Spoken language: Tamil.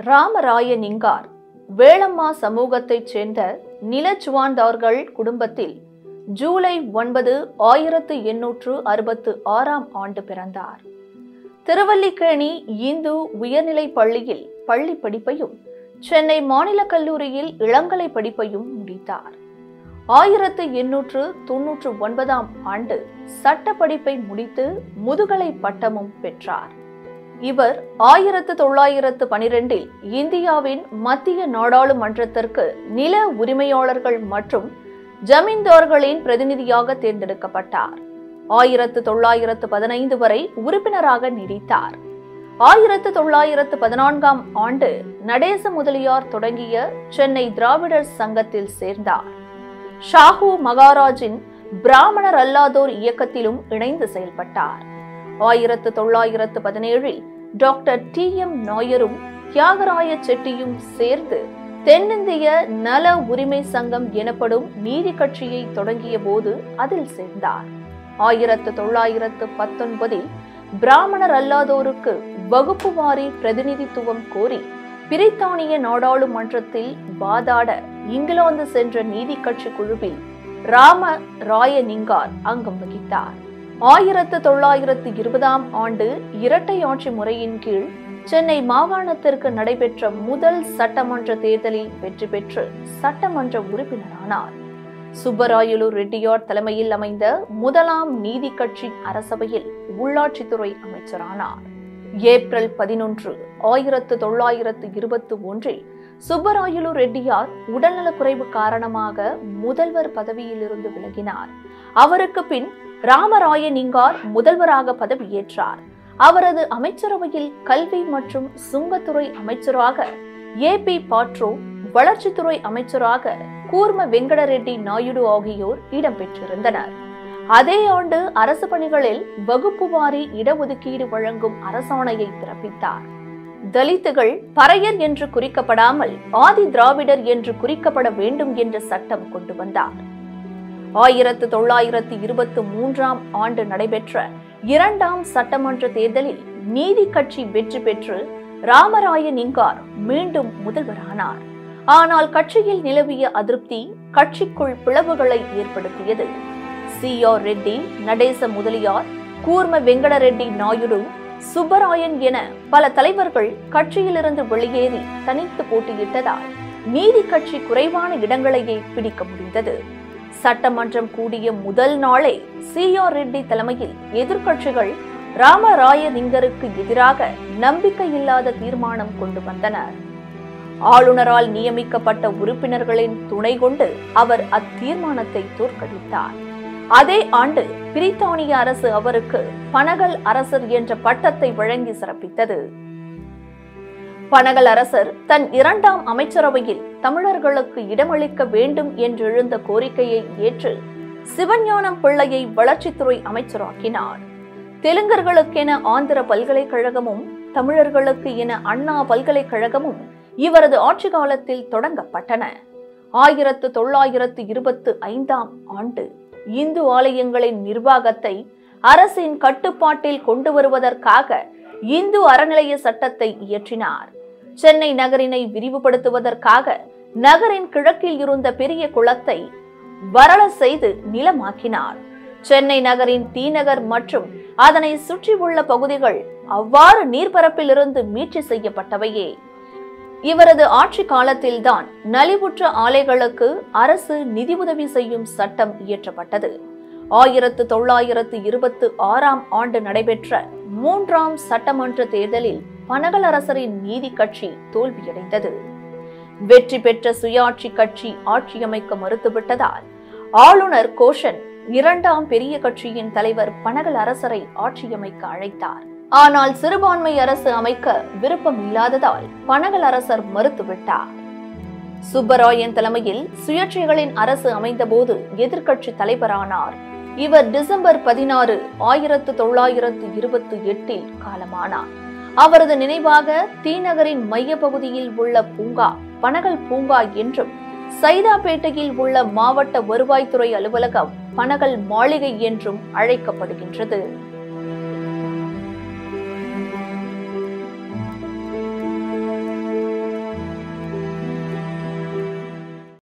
ராமராய நிங்கார் வேளம்மா சமூகத்தைச் சேர்ந்த நிலச்சுவாண்டார்கள் குடும்பத்தில் ஜூலை ஒன்பது ஆயிரத்து எண்ணூற்று அறுபத்து ஆறாம் ஆண்டு பிறந்தார் திருவல்லிக்கேணி இந்து உயர்நிலைப் பள்ளியில் பள்ளி படிப்பையும் சென்னை மாநில கல்லூரியில் இளங்கலை படிப்பையும் முடித்தார் ஆயிரத்து எண்ணூற்று தொன்னூற்று ஒன்பதாம் ஆண்டு சட்ட படிப்பை முடித்து முதுகலை பட்டமும் பெற்றார் இவர் ஆயிரத்து தொள்ளாயிரத்து பனிரெண்டில் இந்தியாவின் மத்திய நாடாளுமன்றத்திற்கு நில உரிமையாளர்கள் மற்றும் ஜமீன்தார்களின் பிரதிநிதியாக தேர்ந்தெடுக்கப்பட்டார் ஆயிரத்து தொள்ளாயிரத்து பதினைந்து வரை உறுப்பினராக நீடித்தார் ஆயிரத்து தொள்ளாயிரத்து பதினான்காம் ஆண்டு நடேச முதலியார் தொடங்கிய சென்னை திராவிடர் சங்கத்தில் சேர்ந்தார் ஷாஹு மகாராஜின் பிராமணர் அல்லாதோர் இயக்கத்திலும் இணைந்து செயல்பட்டார் ஆயிரத்து தொள்ளாயிரத்து பதினேழில் டாக்டர் டி எம் நாயரும் தியாகராய செட்டியும் சேர்ந்து தென்னிந்திய நல உரிமை சங்கம் எனப்படும் நீதி கட்சியை தொடங்கிய போது அதில் சேர்ந்தார் ஆயிரத்து தொள்ளாயிரத்து பத்தொன்பதில் பிராமணர் அல்லாதோருக்கு வகுப்பு வாரி பிரதிநிதித்துவம் கோரி பிரித்தானிய நாடாளுமன்றத்தில் வாதாட இங்கிலாந்து சென்ற நீதி கட்சி குழுவில் ராம ராயனிங்கார் அங்கம் வகித்தார் ஆயிரத்து தொள்ளாயிரத்து இருபதாம் ஆண்டு இரட்டை ஆட்சி முறையின் கீழ் சென்னை மாகாணத்திற்கு நடைபெற்ற முதல் சட்டமன்ற தேர்தலில் வெற்றி பெற்று சட்டமன்ற உறுப்பினரானார் சுப்பராயலு ரெட்டியார் தலைமையில் அமைந்த முதலாம் நீதி கட்சி அரசவையில் உள்ளாட்சித்துறை அமைச்சரானார் ஏப்ரல் பதினொன்று ஆயிரத்து தொள்ளாயிரத்து இருபத்தி ஒன்றில் சுப்பராயலு ரெட்டியார் உடல்நலக்குறைவு காரணமாக முதல்வர் பதவியிலிருந்து விலகினார் அவருக்கு பின் ராமராயனிங்கார் முதல்வராக பதவியேற்றார் அவரது அமைச்சரவையில் கல்வி மற்றும் சுங்கத்துறை அமைச்சராக ஏ பி பாட்ரோ வளர்ச்சித்துறை அமைச்சராக கூர்ம வெங்கடரெட்டி நாயுடு ஆகியோர் இடம்பெற்றிருந்தனர் அதே ஆண்டு அரசு பணிகளில் வகுப்பு வாரி இடஒதுக்கீடு வழங்கும் அரசாணையை பிறப்பித்தார் தலித்துகள் பறையர் என்று குறிக்கப்படாமல் ஆதி திராவிடர் என்று குறிக்கப்பட வேண்டும் என்ற சட்டம் கொண்டு வந்தார் ஆயிரத்து தொள்ளாயிரத்து இருபத்தி மூன்றாம் ஆண்டு நடைபெற்ற இரண்டாம் சட்டமன்ற தேர்தலில் நீதி கட்சி வெற்றி பெற்று ராமராய நிங்கார் மீண்டும் முதல்வரானார் ஆனால் கட்சியில் நிலவிய அதிருப்தி கட்சிக்குள் பிளவுகளை ஏற்படுத்தியது சி ஆர் ரெட்டி நடேச முதலியார் கூர்ம வெங்கடரெட்டி நாயுடு சுப்பராயன் என பல தலைவர்கள் கட்சியிலிருந்து வெளியேறி தனித்து போட்டியிட்டதால் நீதி கட்சி குறைவான இடங்களையே பிடிக்க முடிந்தது சட்டமன்றம் கூடிய முதல் நாளே சி ஆர் ரெட்டி தலைமையில் எதிர்க்கட்சிகள் ராமராயலிங்கருக்கு எதிராக நம்பிக்கையில்லாத தீர்மானம் கொண்டு வந்தனர் ஆளுநரால் நியமிக்கப்பட்ட உறுப்பினர்களின் துணை கொண்டு அவர் அத்தீர்மானத்தை தோற்கடித்தார் அதே ஆண்டு பிரித்தானிய அரசு அவருக்கு பனகல் அரசர் என்ற பட்டத்தை வழங்கி சிறப்பித்தது பனகல் அரசர் தன் இரண்டாம் அமைச்சரவையில் தமிழர்களுக்கு இடமளிக்க வேண்டும் என்றெழுந்த கோரிக்கையை ஏற்று சிவஞானம் பிள்ளையை வளர்ச்சித்துறை அமைச்சராக்கினார் தெலுங்கர்களுக்கென ஆந்திர பல்கலைக்கழகமும் தமிழர்களுக்கு என அண்ணா பல்கலைக்கழகமும் இவரது ஆட்சி காலத்தில் தொடங்கப்பட்டன ஆயிரத்து தொள்ளாயிரத்து இருபத்து ஐந்தாம் ஆண்டு இந்து ஆலயங்களின் நிர்வாகத்தை அரசின் கட்டுப்பாட்டில் கொண்டு வருவதற்காக இந்து அறநிலைய சட்டத்தை இயற்றினார் சென்னை நகரினை விரிவுபடுத்துவதற்காக நகரின் கிழக்கில் இருந்த பெரிய குளத்தை வரள செய்து நிலமாக்கினார் சென்னை நகரின் தீநகர் மற்றும் அதனை சுற்றியுள்ள பகுதிகள் அவ்வாறு நீர்பரப்பிலிருந்து மீட்சி செய்யப்பட்டவையே இவரது ஆட்சி காலத்தில்தான் நலிவுற்ற ஆலைகளுக்கு அரசு நிதியுதவி செய்யும் சட்டம் இயற்றப்பட்டது ஆயிரத்து தொள்ளாயிரத்து இருபத்து ஆறாம் ஆண்டு நடைபெற்ற மூன்றாம் சட்டமன்ற தேர்தலில் பனகல் அரசரின் நீதி கட்சி தோல்வியடைந்தது வெற்றி பெற்ற சுயாட்சி கட்சி ஆட்சியமைக்க மறுத்துவிட்டதால் ஆளுநர் கோஷன் இரண்டாம் பெரிய கட்சியின் தலைவர் பனகல் அரசரை ஆட்சியமைக்க அழைத்தார் ஆனால் சிறுபான்மை அரசு அமைக்க விருப்பம் இல்லாததால் பனகல் அரசர் மறுத்துவிட்டார் சுப்பராயன் தலைமையில் சுயேட்சைகளின் அரசு அமைந்தபோது எதிர்க்கட்சி தலைவரானார் இவர் டிசம்பர் பதினாறு ஆயிரத்து தொள்ளாயிரத்து இருபத்தி எட்டில் காலமானார் அவரது நினைவாக தீநகரின் மைய பகுதியில் உள்ள பூங்கா பனகல் பூங்கா என்றும் சைதாப்பேட்டையில் உள்ள மாவட்ட வருவாய்த்துறை அலுவலகம் பனகல் மாளிகை என்றும் அழைக்கப்படுகின்றது